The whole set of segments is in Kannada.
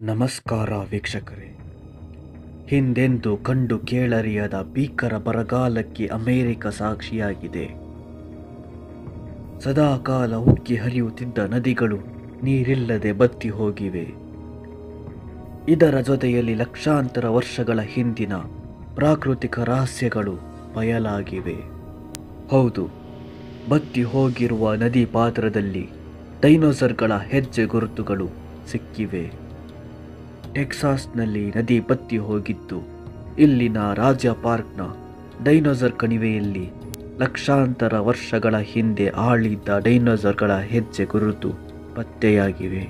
ನಮಸ್ಕಾರ ವೀಕ್ಷಕರೇ ಹಿಂದೆಂದೂ ಕಂಡು ಕೇಳರಿಯದ ಭೀಕರ ಬರಗಾಲಕ್ಕೆ ಅಮೆರಿಕ ಸಾಕ್ಷಿಯಾಗಿದೆ ಸದಾಕಾಲ ಉಕ್ಕಿ ಹರಿಯುತ್ತಿದ್ದ ನದಿಗಳು ನೀರಿಲ್ಲದೆ ಬತ್ತಿ ಹೋಗಿವೆ ಇದರ ಜೊತೆಯಲ್ಲಿ ಲಕ್ಷಾಂತರ ವರ್ಷಗಳ ಹಿಂದಿನ ಪ್ರಾಕೃತಿಕ ರಹಸ್ಯಗಳು ಬಯಲಾಗಿವೆ ಹೌದು ಬತ್ತಿ ಹೋಗಿರುವ ನದಿ ಪಾತ್ರದಲ್ಲಿ ಡೈನೋಸರ್ಗಳ ಹೆಜ್ಜೆ ಗುರುತುಗಳು ಸಿಕ್ಕಿವೆ ಟೆಕ್ಸಾಸ್ನಲ್ಲಿ ನದಿ ಬತ್ತಿ ಹೋಗಿದ್ದು ಇಲ್ಲಿನ ರಾಜ್ಯ ಪಾರ್ಕ್ನ ಡೈನೋಸರ್ ಕಣಿವೆಯಲ್ಲಿ ಲಕ್ಷಾಂತರ ವರ್ಷಗಳ ಹಿಂದೆ ಆಳಿದ್ದ ಡೈನೋಸರ್ಗಳ ಹೆಜ್ಜೆ ಗುರುತು ಪತ್ತೆಯಾಗಿವೆ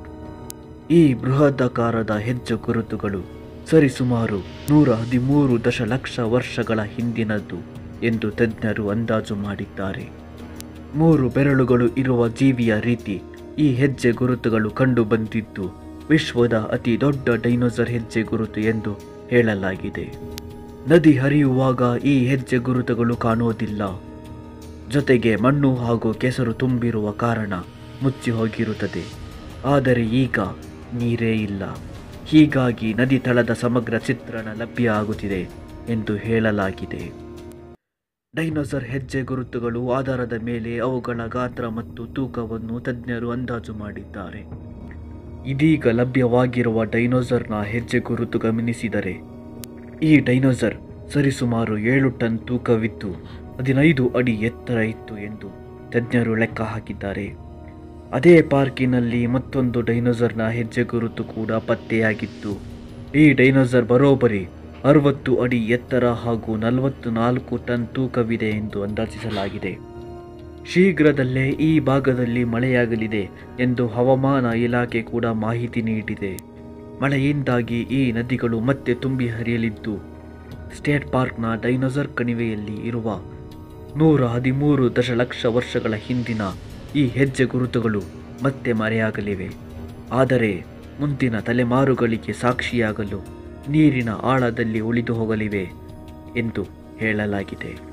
ಈ ಬೃಹದಾಕಾರದ ಹೆಜ್ಜೆ ಗುರುತುಗಳು ಸರಿಸುಮಾರು ನೂರ ಹದಿಮೂರು ದಶಲಕ್ಷ ವರ್ಷಗಳ ಹಿಂದಿನದ್ದು ಎಂದು ತಜ್ಞರು ಅಂದಾಜು ಮಾಡಿದ್ದಾರೆ ಮೂರು ಬೆರಳುಗಳು ಇರುವ ಜೀವಿಯ ರೀತಿ ಈ ಹೆಜ್ಜೆ ಗುರುತುಗಳು ಕಂಡುಬಂದಿದ್ದು ವಿಶ್ವದ ಅತಿ ದೊಡ್ಡ ಡೈನೋಸರ್ ಹೆಜ್ಜೆ ಗುರುತು ಎಂದು ಹೇಳಲಾಗಿದೆ ನದಿ ಹರಿಯುವಾಗ ಈ ಹೆಜ್ಜೆ ಗುರುತುಗಳು ಕಾಣುವುದಿಲ್ಲ ಜೊತೆಗೆ ಮಣ್ಣು ಹಾಗೂ ಕೆಸರು ತುಂಬಿರುವ ಕಾರಣ ಮುಚ್ಚಿ ಹೋಗಿರುತ್ತದೆ ಆದರೆ ಈಗ ನೀರೇ ಇಲ್ಲ ಹೀಗಾಗಿ ನದಿ ತಳದ ಸಮಗ್ರ ಚಿತ್ರಣ ಲಭ್ಯ ಆಗುತ್ತಿದೆ ಎಂದು ಹೇಳಲಾಗಿದೆ ಡೈನೋಸರ್ ಹೆಜ್ಜೆ ಗುರುತುಗಳು ಆಧಾರದ ಮೇಲೆ ಅವುಗಳ ಗಾತ್ರ ಮತ್ತು ತೂಕವನ್ನು ತಜ್ಞರು ಅಂದಾಜು ಮಾಡಿದ್ದಾರೆ ಇದೀಗ ಲಭ್ಯವಾಗಿರುವ ಡೈನೋಸರ್ನ ಹೆಜ್ಜೆ ಗುರುತು ಗಮನಿಸಿದರೆ ಈ ಡೈನೋಸರ್ ಸರಿಸುಮಾರು ಏಳು ಟನ್ ತೂಕವಿದ್ದು ಹದಿನೈದು ಅಡಿ ಎತ್ತರ ಇತ್ತು ಎಂದು ತಜ್ಞರು ಲೆಕ್ಕ ಹಾಕಿದ್ದಾರೆ ಅದೇ ಪಾರ್ಕಿನಲ್ಲಿ ಮತ್ತೊಂದು ಡೈನೋಸರ್ನ ಹೆಜ್ಜೆ ಗುರುತು ಕೂಡ ಪತ್ತೆಯಾಗಿತ್ತು ಈ ಡೈನೋಸರ್ ಬರೋಬ್ಬರಿ ಅರವತ್ತು ಅಡಿ ಎತ್ತರ ಹಾಗೂ ನಲವತ್ತು ನಾಲ್ಕು ಟನ್ ತೂಕವಿದೆ ಎಂದು ಅಂದಾಜಿಸಲಾಗಿದೆ ಶೀಘ್ರದಲ್ಲೇ ಈ ಭಾಗದಲ್ಲಿ ಮಳೆಯಾಗಲಿದೆ ಎಂದು ಹವಾಮಾನ ಇಲಾಖೆ ಕೂಡ ಮಾಹಿತಿ ನೀಡಿದೆ ಮಳೆಯಿಂದಾಗಿ ಈ ನದಿಗಳು ಮತ್ತೆ ತುಂಬಿ ಹರಿಯಲಿದ್ದು ಸ್ಟೇಟ್ ಪಾರ್ಕ್ನ ಡೈನೋಸರ್ ಕಣಿವೆಯಲ್ಲಿ ಇರುವ ನೂರ ಹದಿಮೂರು ದಶಲಕ್ಷ ವರ್ಷಗಳ ಹಿಂದಿನ ಈ ಹೆಜ್ಜೆ ಗುರುತುಗಳು ಮತ್ತೆ ಮರೆಯಾಗಲಿವೆ ಆದರೆ ಮುಂದಿನ ತಲೆಮಾರುಗಳಿಗೆ ಸಾಕ್ಷಿಯಾಗಲು ನೀರಿನ ಆಳದಲ್ಲಿ ಉಳಿದು ಹೋಗಲಿವೆ ಎಂದು ಹೇಳಲಾಗಿದೆ